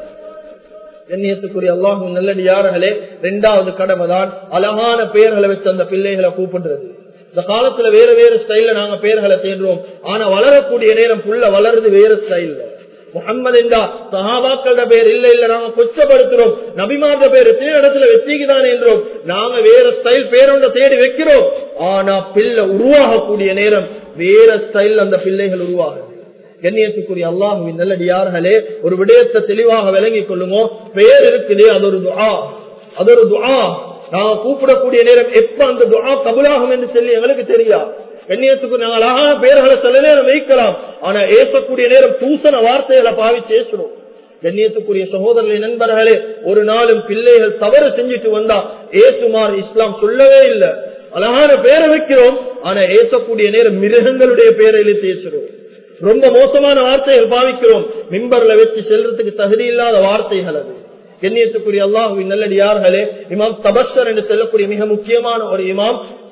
எண்ணியத்துக்குரிய அல்லாஹுவின் நல்லடியார்களே இரண்டாவது கடமை தான் அழகான பெயர்களை வச்சு அந்த பிள்ளைகளை கூப்பிடுறது இந்த காலத்துல வேற வேற ஸ்டைல்ல நாங்க பெயர்களை தேடுறோம் ஆனா வளரக்கூடிய நேரம் புள்ள வளருது வேற ஸ்டைல்ல முகம்மது என்றா சஹாபாக்கள பேர் இல்ல இல்ல நாங்க கொச்சப்படுத்துறோம் நபிமார்ட பேர் எத்தனை இடத்துல வச்சுக்குதான் என்றோம் நாங்க வேற ஸ்டைல் பேரொண்ட தேடி வைக்கிறோம் ஆனா பிள்ளை உருவாகக்கூடிய நேரம் வேற ஸ்டைல் அந்த பிள்ளைகள் உருவாகுது கண்ணியத்துக்குரிய அல்லாஹுவின் நல்லடியார்களே ஒரு விடயத்தை தெளிவாக விளங்கிக் கொள்ளுங்க பெயர் இருக்குது அது ஒரு துஆ அது ஒரு துஆ நாங்க கூப்பிடக்கூடிய நேரம் எப்ப அந்த துஆ கபுலாகும் என்று சொல்லி எங்களுக்கு தெரியா கண்ணியத்துக்கு நாங்கள் அழகான பெயர்களை சில நேரம் வைக்கலாம் ஆனா ஏசக்கூடிய நேரம் தூசண வார்த்தைகளை பாவிச்சு ஏசணும் கண்ணியத்துக்குரிய சகோதரர்களை நண்பர்களே ஒரு நாளும் பிள்ளைகள் தவறு செஞ்சுட்டு வந்தா ஏசுமார் இஸ்லாம் சொல்லவே இல்லை அழகான பேரை வைக்கிறோம் ஆனா ஏசக்கூடிய நேரம் மிருகங்களுடைய பேரை இழுத்து ஏசுறோம் ரொம்ப மோசமான வார்த்தைகள் பாவிக்கிறோம் மிம்பர்ல வச்சு செல்றதுக்கு தகுதி இல்லாத வார்த்தைகள் அது கண்ணியத்துக்குரிய அல்லாஹுவின் நல்லடியார்களே இமாம் தபஸ்வர் என்று சொல்லக்கூடிய மிக முக்கியமான ஒரு இமாம்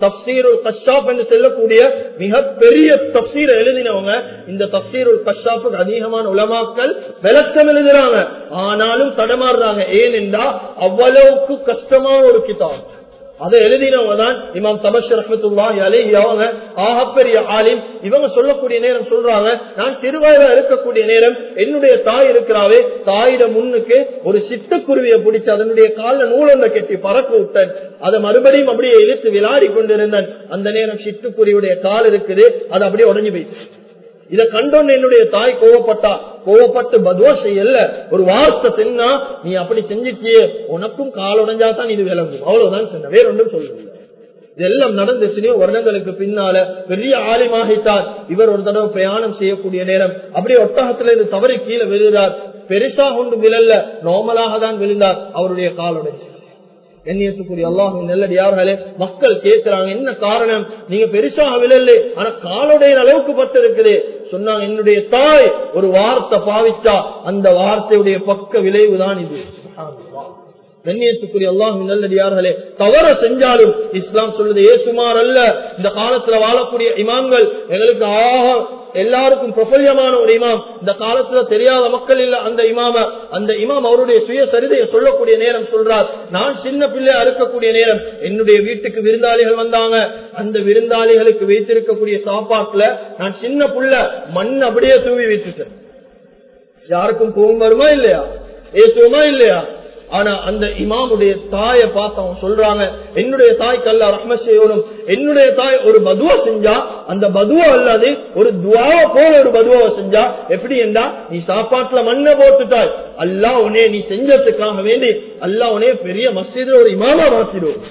தப்சீருல் கஷாப் என்று சொல்லக்கூடிய மிக பெரிய தப்சீரை எழுதினவங்க இந்த தப்சீருல் கஷாப்புக்கு அதிகமான உலமாக்கள் விளக்கம் எழுதுறாங்க ஆனாலும் தடமாறுறாங்க ஏனென்றா அவ்வளவுக்கு கஷ்டமான ஒரு கிதாப் அதை எழுதினவங்க தான் இமாம் தபஷ் ரஹமத்துல்லாஹி அலைஹி அவங்க ஆகப்பெரிய ஆலிம் இவங்க சொல்லக்கூடிய நேரம் சொல்றாங்க நான் திருவாயில இருக்கக்கூடிய நேரம் என்னுடைய தாய் இருக்கிறாவே தாயிட முன்னுக்கு ஒரு சிட்டுக்குருவியை பிடிச்சு அதனுடைய கால நூலொன்றை கட்டி பறக்க விட்டேன் அதை மறுபடியும் அப்படியே இழுத்து விளையாடி கொண்டிருந்தேன் அந்த நேரம் சிட்டுக்குருவியுடைய கால் இருக்குது அது அப்படியே உடஞ்சு போயிடுச்சு இத கண்டோன்னு என்னுடைய தாய் கோவப்பட்டா கோவப்பட்டு பதுவா செய்யல ஒரு வார்த்தை சென்னா நீ அப்படி செஞ்சிட்டியே உனக்கும் கால் உடஞ்சா தான் இது விளங்கும் அவ்வளவுதான் சொன்ன வேற ஒன்றும் சொல்லல இதெல்லாம் நடந்த எத்தனையோ வருடங்களுக்கு பின்னால பெரிய ஆலிமாகிட்டார் இவர் ஒரு தடவை பிரயாணம் செய்யக்கூடிய நேரம் அப்படியே ஒட்டகத்துல இருந்து தவறி கீழே விழுந்தார் பெருசா கொண்டு விழல்ல நார்மலாக தான் விழுந்தார் அவருடைய கால் உடைஞ்சு கண்ணியத்துக்குரிய அல்லாஹும் நல்லடியார்களே மக்கள் கேட்கிறாங்க என்ன காரணம் நீங்க பெருசாக விழல ஆனா காலுடைய அளவுக்கு பட்டிருக்குது சொன்னாங்க என்னுடைய தாய் ஒரு வார்த்தை பாவிச்சா அந்த வார்த்தையுடைய பக்க விளைவுதான் இது கண்ணியத்துக்குரிய அல்லாஹும் நல்லடியார்களே தவற செஞ்சாலும் இஸ்லாம் சொல்லுது ஏசுமார் அல்ல இந்த காலத்துல வாழக்கூடிய இமாம்கள் எங்களுக்கு ஆக எல்லாருக்கும் பிரபல்யமான ஒரு இமாம் இந்த காலத்துல தெரியாத மக்கள் இல்ல அந்த இமாம அந்த இமாம் அவருடைய சுய சரிதையை சொல்லக்கூடிய நேரம் சொல்றார் நான் சின்ன பிள்ளையா இருக்கக்கூடிய நேரம் என்னுடைய வீட்டுக்கு விருந்தாளிகள் வந்தாங்க அந்த விருந்தாளிகளுக்கு வைத்திருக்கக்கூடிய சாப்பாட்டுல நான் சின்ன புள்ள மண் அப்படியே தூவி வச்சுட்டேன் யாருக்கும் கோவம் வருமா இல்லையா ஏசுமா இல்லையா ஆனா அந்த இமாமுடைய தாயை பார்த்து அவங்க சொல்றாங்க என்னுடைய தாய்க்கு அல்ல ரஹ்ம செய்யணும் என்னுடைய தாய் ஒரு பதுவா செஞ்சா அந்த பதுவா அல்லாது ஒரு துவாவ போல ஒரு பதுவாவை செஞ்சா எப்படி என்றா நீ சாப்பாட்டுல மண்ணை போட்டுட்டாய் அல்லா உனே நீ செஞ்சதுக்காக வேண்டி அல்லா உனே பெரிய மஸ்ஜித ஒரு இமாமா மாத்திடும்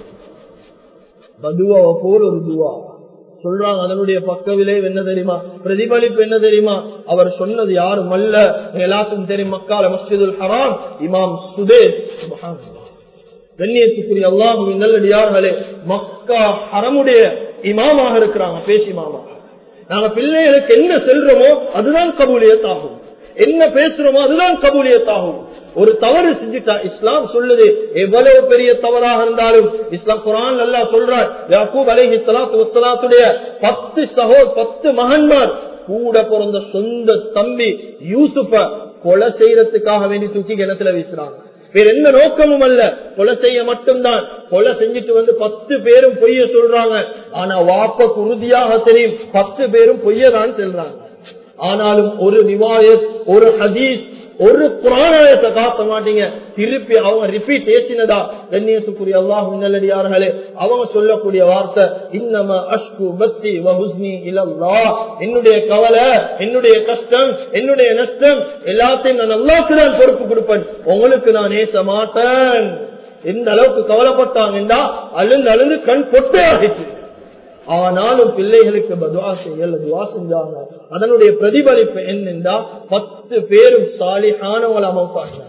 பதுவாவை போல ஒரு துவா சொல்றாங்க அதனுடைய பக்க விளைவு என்ன தெரியுமா பிரதிபலிப்பு என்ன தெரியுமா அவர் சொன்னது யாரும் அல்ல எல்லாத்துக்கும் தெரியும் மக்கால மஸ்ஜிதுல் ஹராம் இமாம் சுதே கண்ணியத்துக்குரிய அல்லாஹுவின் நல்லடியார்களே மக்கா ஹரமுடைய இமாமாக இருக்கிறாங்க பேசி மாமா நாங்க பிள்ளைகளுக்கு என்ன செல்றோமோ அதுதான் கபூலியத்தாகும் என்ன பேசுறோமோ அதுதான் கபூலியத்தாகும் ஒரு தவறு செஞ்சுட்டா இஸ்லாம் சொல்லுது எவ்வளவு பெரிய தவறாக இருந்தாலும் இஸ்லாம் குரான் நல்லா சொல்றார் யாக்கூப் அலைஹி சலாத்து வசலாத்துடைய பத்து சகோ பத்து மகன்மார் கூட பிறந்த சொந்த தம்பி யூசுப்ப கொலை செய்யறதுக்காக வேண்டி தூக்கி கிணத்துல வீசுறாங்க வேற எந்த நோக்கமும் அல்ல கொலை செய்ய மட்டும்தான் கொலை செஞ்சுட்டு வந்து பத்து பேரும் பொய்ய சொல்றாங்க ஆனா வாப்பக்கு உறுதியாக தெரியும் பத்து பேரும் பொய்யதான் சொல்றாங்க ஆனாலும் ஒரு நிவாயத் ஒரு ஹதீஸ் ஒரு குரானத்தை காட்ட மாட்டீங்க திருப்பி அவங்க ரிப்பீட் ஏசினதா கண்ணியத்துக்குரிய அல்லாஹ் நல்லடியார்களே அவங்க சொல்லக்கூடிய வார்த்தை இன்னம அஷ்கு பக்தி வஹுஸ்னி இல்லல்லா என்னுடைய கவலை என்னுடைய கஷ்டம் என்னுடைய நஷ்டம் எல்லாத்தையும் நான் அல்லாக்கு தான் பொறுப்பு கொடுப்பேன் உங்களுக்கு நான் ஏச மாட்டேன் எந்த அளவுக்கு கவலைப்பட்டாங்கன்னா அழுந்து அழுந்து கண் பொட்டே ஆகிட்டு ஆனாலும் பிள்ளைகளுக்கு பதுவா செய்யல துவா செஞ்சாங்க அதனுடைய பிரதிபலிப்பு என்னென்றா பத்து பேரும் சாலிஹானவங்கள அமௌத்தாங்க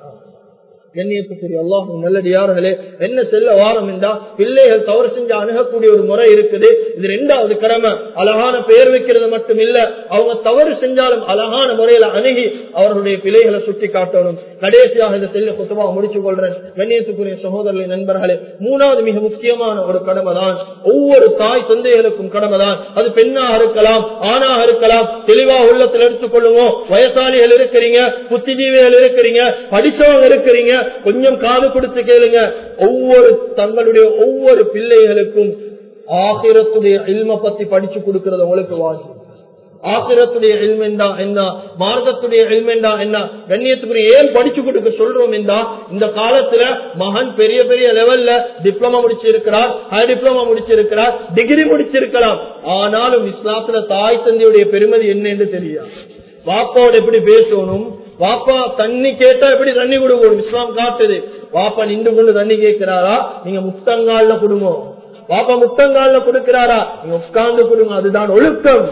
கண்ணியத்துக்குரிய அல்லாஹ் நல்லடியார்களே என்ன செல்ல வாரம் என்றா பிள்ளைகள் தவறு செஞ்சு அணுகக்கூடிய ஒரு முறை இருக்குது இது ரெண்டாவது கடமை அழகான பெயர் வைக்கிறது மட்டும் இல்ல அவங்க தவறு செஞ்சாலும் அழகான முறையில அணுகி அவர்களுடைய பிள்ளைகளை சுட்டி காட்டணும் கடைசியாக இந்த செல்ல குத்தமா முடிச்சு கொள்றேன் கண்ணியத்துக்குரிய சகோதரர்களை நண்பர்களே மூணாவது மிக முக்கியமான ஒரு கடமை தான் ஒவ்வொரு தாய் தந்தைகளுக்கும் கடமை தான் அது பெண்ணாக இருக்கலாம் ஆணாக இருக்கலாம் தெளிவா உள்ளத்தில் எடுத்துக் கொள்ளுவோம் வயசாளிகள் இருக்கிறீங்க புத்திஜீவிகள் இருக்கிறீங்க படித்தவங்க இருக்கிறீங்க கொஞ்சம் காது கொடுத்து கேளுங்க ஒவ்வொரு தங்களுடைய ஒவ்வொரு பிள்ளைகளுக்கும் ஆகிரத்துடைய இல்ம பத்தி படிச்சு கொடுக்கிறது உங்களுக்கு வாசி ஆக்கிரத்துடைய எல்மெண்டா என்ன மார்க்கத்துடைய எல்மெண்டா என்ன கண்ணியத்துக்குரிய ஏன் படிச்சு கொடுக்க சொல்றோம் என்றா இந்த காலத்துல மகன் பெரிய பெரிய லெவல்ல டிப்ளமா முடிச்சிருக்கிறார் ஹை டிப்ளமா முடிச்சிருக்கிறார் டிகிரி முடிச்சிருக்கலாம் ஆனாலும் இஸ்லாத்துல தாய் தந்தையுடைய பெருமதி என்ன என்று தெரியாது வாப்பாவோட எப்படி பேசணும் வாப்பா தண்ணி கேட்டா எப்படி தண்ணி கொடுக்கணும் இஸ்லாம் காட்டுது வாப்பா நின்று கொண்டு தண்ணி கேட்கிறாரா நீங்க முத்தங்கால்ல கொடுங்க வாப்பா முத்தங்கால்ல கொடுக்கிறாரா நீங்க உட்கார்ந்து கொடுங்க அதுதான் ஒழுக்கம்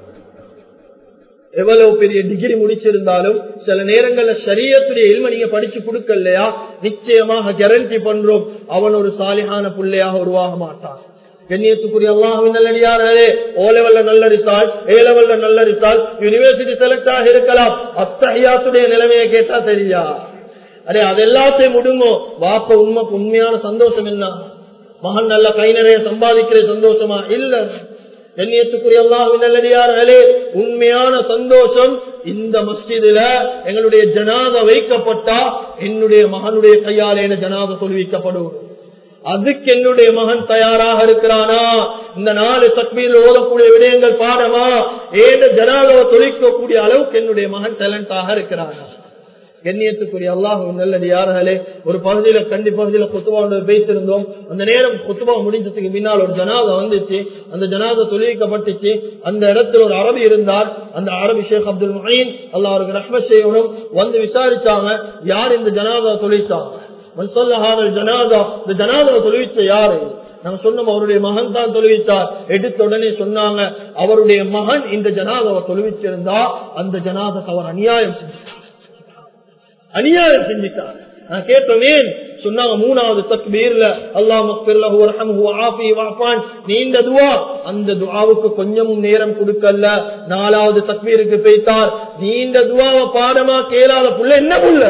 எவ்வளவு பெரிய டிகிரி முடிச்சிருந்தாலும் சில நேரங்கள்ல சரியத்துடைய இல்ம நீங்க படிச்சு கொடுக்கலையா நிச்சயமாக கேரண்டி பண்றோம் அவன் ஒரு சாலிகான பிள்ளையாக உருவாக மாட்டான் கண்ணியத்துக்குரிய அல்லாஹின் நல்லடியாரே ஓ லெவல்ல நல்ல ரிசால்ட் ஏ லெவல்ல நல்ல ரிசால்ட் யூனிவர்சிட்டி செலக்ட் ஆக இருக்கலாம் அத்தகையாத்துடைய நிலைமையை கேட்டா தெரியா அரே அது எல்லாத்தையும் முடுங்கோ வாப்ப உண்மைக்கு உண்மையான சந்தோஷம் என்ன மகன் நல்ல கை நிறைய சம்பாதிக்கிற சந்தோஷமா இல்ல கண்ணியத்துக்குரிய அல்லாஹ்வின் நல்லடியார்களே உண்மையான சந்தோஷம் இந்த மஸ்ஜிதுல எங்களுடைய ஜனாத வைக்கப்பட்டா என்னுடைய மகனுடைய கையால் என ஜனாத தொழுவிக்கப்படும் அதுக்கு என்னுடைய மகன் தயாராக இருக்கிறானா இந்த நாலு தக்மீல் ஓதக்கூடிய விடயங்கள் பாடமா ஏத ஜனாதவை தொழிக்கக்கூடிய அளவுக்கு என்னுடைய மகன் டேலண்டாக இருக்கிறானா கண்ணியத்துக்குரிய அல்லாஹ் நல்லது யார்களே ஒரு பகுதியில கண்டி பகுதியில குத்துபா பேசியிருந்தோம் அந்த நேரம் குத்துபா முடிஞ்சதுக்கு பின்னால் ஒரு ஜனாதா வந்துச்சு அந்த ஜனாதா தொழிலிக்கப்பட்டுச்சு அந்த இடத்துல ஒரு அரபி இருந்தார் அந்த அரபி ஷேக் அப்துல் மஹீன் அல்லாஹ் அவருக்கு ரஹ்ம செய்யணும் வந்து விசாரிச்சாங்க யார் இந்த ஜனாதா தொழிச்சாங்க மன்சல்லஹாவல் ஜனாதா இந்த ஜனாதாவை தொழுவிச்ச யாரு நாங்க சொன்னோம் அவருடைய மகன் தான் தொழுவித்தார் எடுத்த உடனே சொன்னாங்க அவருடைய மகன் இந்த ஜனாதாவை தொழுவிச்சிருந்தா அந்த ஜனாதத்தை அவர் அநியாயம் செஞ்சார் அநியாயம் செஞ்சிட்டார் நான் கேட்டோமேன் சொன்னாங்க மூணாவது தக்பீர்ல அல்லாஹ் மக்பிர்லஹு வர்ஹம்ஹு வஆஃபி வஅஃபான் நீண்ட துஆ அந்த துஆவுக்கு கொஞ்சமும் நேரம் கொடுக்கல நாலாவது தக்பீருக்கு போய்த்தார் நீண்ட துஆவை பாடமா கேளாத புள்ள என்ன புள்ள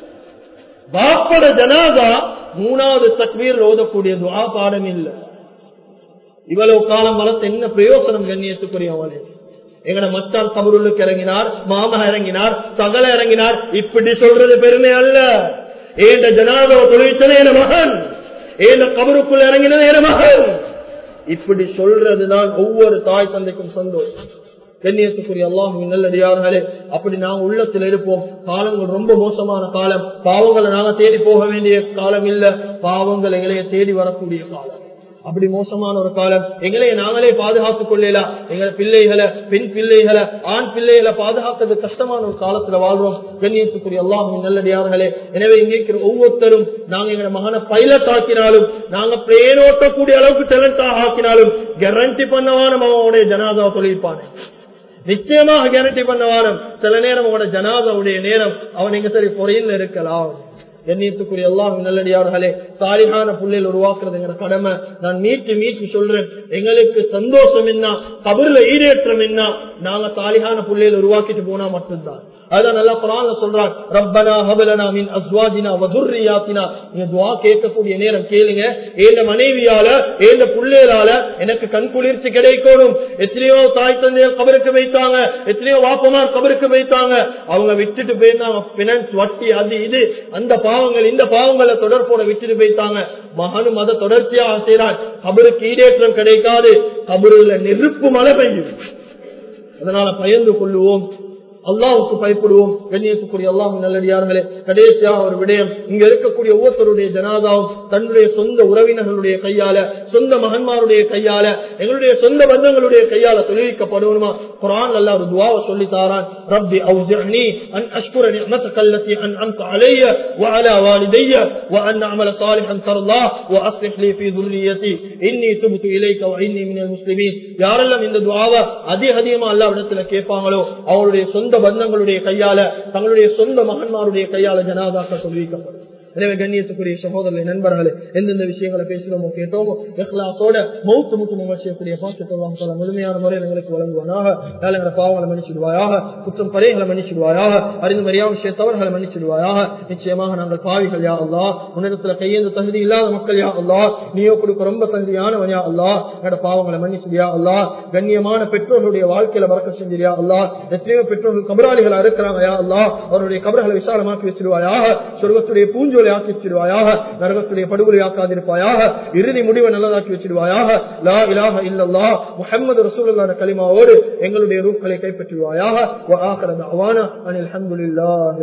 பாப்பட ஜனாதா மூணாவது தக்பீர் ஓதக்கூடிய துஆ பாடம் இல்ல இவ்வளவு காலம் வளர்த்து என்ன பிரயோசனம் கண்ணியத்துக்குரியவனே எங்கட மச்சான் கபருளுக்கு இறங்கினார் மாமா இறங்கினார் சகல இறங்கினார் இப்படி சொல்றது பெருமை அல்ல ஏண்ட ஜனாதவ தொழிற்சன என மகன் ஏண்ட கபருக்குள் இறங்கினது என மகன் இப்படி சொல்றதுதான் ஒவ்வொரு தாய் தந்தைக்கும் சந்தோஷம் கண்ணியத்துக்குரிய அல்லாஹுவின் நல்லடியார்களே அப்படி நாங்க உள்ளத்தில் இருப்போம் காலங்கள் ரொம்ப மோசமான காலம் பாவங்களை நாங்க தேடி போக வேண்டிய காலம் இல்ல பாவங்கள் எங்களைய தேடி வரக்கூடிய காலம் அப்படி மோசமான ஒரு காலம் எங்களை நாங்களே பாதுகாத்துக் கொள்ளலாம் எங்களை பிள்ளைகளை பெண் பிள்ளைகளை ஆண் பிள்ளைகளை பாதுகாக்கிறது கஷ்டமான ஒரு காலத்துல வாழ்றோம் கண்ணியத்துக்குரிய அல்லாஹும் நல்லடியார்களே எனவே இங்கே இருக்கிற ஒவ்வொருத்தரும் நாங்க எங்களை மகனை பைலட் ஆக்கினாலும் நாங்க பிளேன் ஓட்டக்கூடிய அளவுக்கு டேலண்டாக ஆக்கினாலும் கேரண்டி பண்ணவான அவனுடைய ஜனாதாவை தொழிற்பானே நிச்சயமாக கேரண்டி பண்ணவானம் சில நேரம் உங்களோட ஜனாதாவுடைய நேரம் அவன் எங்க சரி பொறையில் இருக்கலாம் எண்ணியத்துக்குரிய எல்லாம் நல்லடியார்களே சாலிகான புள்ளையில் உருவாக்குறதுங்கிற கடமை நான் மீட்டு மீட்டு சொல்றேன் எங்களுக்கு சந்தோஷம் என்ன கபர்ல ஈடேற்றம் என்ன நாங்க சாலிகான புள்ளையில் உருவாக்கிட்டு போனா மட்டும்தான் அதான் நல்லா குரான்ல சொல்றான் ரப்பனா ஹபலனா மின் அஸ்வாஜினா வதுர்ரியாத்தினா நீங்க துவா கேட்கக்கூடிய நேரம் கேளுங்க ஏந்த மனைவியால ஏந்த புள்ளையலால எனக்கு கண் குளிர்ச்சி கிடைக்கணும் எத்தனையோ தாய் தந்தையர் கபருக்கு வைத்தாங்க எத்தனையோ வாப்பமார் கபருக்கு வைத்தாங்க அவங்க விட்டுட்டு போயிருந்தாங்க பினான்ஸ் வட்டி அது இது அந்த பாவங்கள் இந்த பாவங்களை தொடர்போட விட்டுட்டு போயிட்டாங்க மகனும் அதை தொடர்ச்சியாக செய்யறான் கபருக்கு ஈடேற்றம் கிடைக்காது கபருல நெருப்பு மழை பெய்யும் அதனால பயந்து கொள்ளுவோம் அல்லாவுக்கு பயப்படுவோம் கண்ணியத்துக்குரிய அல்லாஹ் நல்லடியார்களே கடைசியா ஒரு விடயம் இங்க இருக்கக்கூடிய ஒவ்வொருத்தருடைய ஜனாதாவும் தன்னுடைய சொந்த உறவினர்களுடைய கையால சொந்த மகன்மாருடைய கையால எங்களுடைய சொந்த பந்தங்களுடைய கையால தொழிலிக்கப்படுவனுமா குரான் அல்லா ஒரு துவாவை சொல்லி தாரான் ரப்பி அவுஜிஅனி அன் அஷ்குர நிஅமதக அல்லதி அன்அம்த அலைய وعلى والدي وان اعمل صالحا ترضاه واصلح لي في ذريتي اني تبت اليك واني من المسلمين யாரெல்லாம் இந்த துவாவை அதிக அதிகமா அல்லாவிடத்துல கேட்பாங்களோ அவருடைய சொந்த பந்தங்களுடைய கையால தங்களுடைய சொந்த மகன்மாருடைய கையால ஜனாதாக்க சொல்லிக்கப்படும் எனவே கண்ணியத்துக்குரிய சகோதரர்களை நண்பர்களே எந்தெந்த விஷயங்களை பேசுகிறோமோ கேட்டோமோ எஹ்லாசோட மௌத்து முத்து செய்யக்கூடிய பாக்கியத்தோட முழுமையான முறையில் எங்களுக்கு வழங்குவானாக வேலைகளை பாவங்களை மன்னிச்சிடுவாயாக குற்றம் பறைகளை மன்னிச்சிடுவாயாக அறிந்து மரியாதை விஷய தவறுகளை மன்னிச்சிடுவாயாக நிச்சயமாக நாங்கள் பாவிகள் யா அல்லா உன்னிடத்துல கையேந்த தகுதி இல்லாத மக்கள் யா அல்லா நீயோ கொடுக்க ரொம்ப தகுதியானவன் யா அல்லா என்னோட பாவங்களை மன்னிச்சிடியா அல்லா கண்ணியமான பெற்றோர்களுடைய வாழ்க்கையில வரக்க செஞ்சிரியா அல்லா எத்தனையோ பெற்றோர்கள் கபராளிகளா இருக்கிறாங்க யா அல்லா அவருடைய கபர்களை விசாலமாக்கி வச்சிருவாயாக சொர்க்கத்துடைய பூஞ்சோலை ஆக்கி வச்சிருவாயாக நரகத்துடைய படுகொலை ஆக்காதிருப்பாயாக இறுதி முடிவை நல்லதாக்கி வச்சிருவாயாக லா இலாஹ இல்லல்லா முஹம்மது ரசூலுல்லாஹ் கலிமாவோடு எங்களுடைய ரூப்களை கைப்பற்றுவாயாக வ ஆகிர தஅவானா அனில் ஹம்துலில்லாஹ்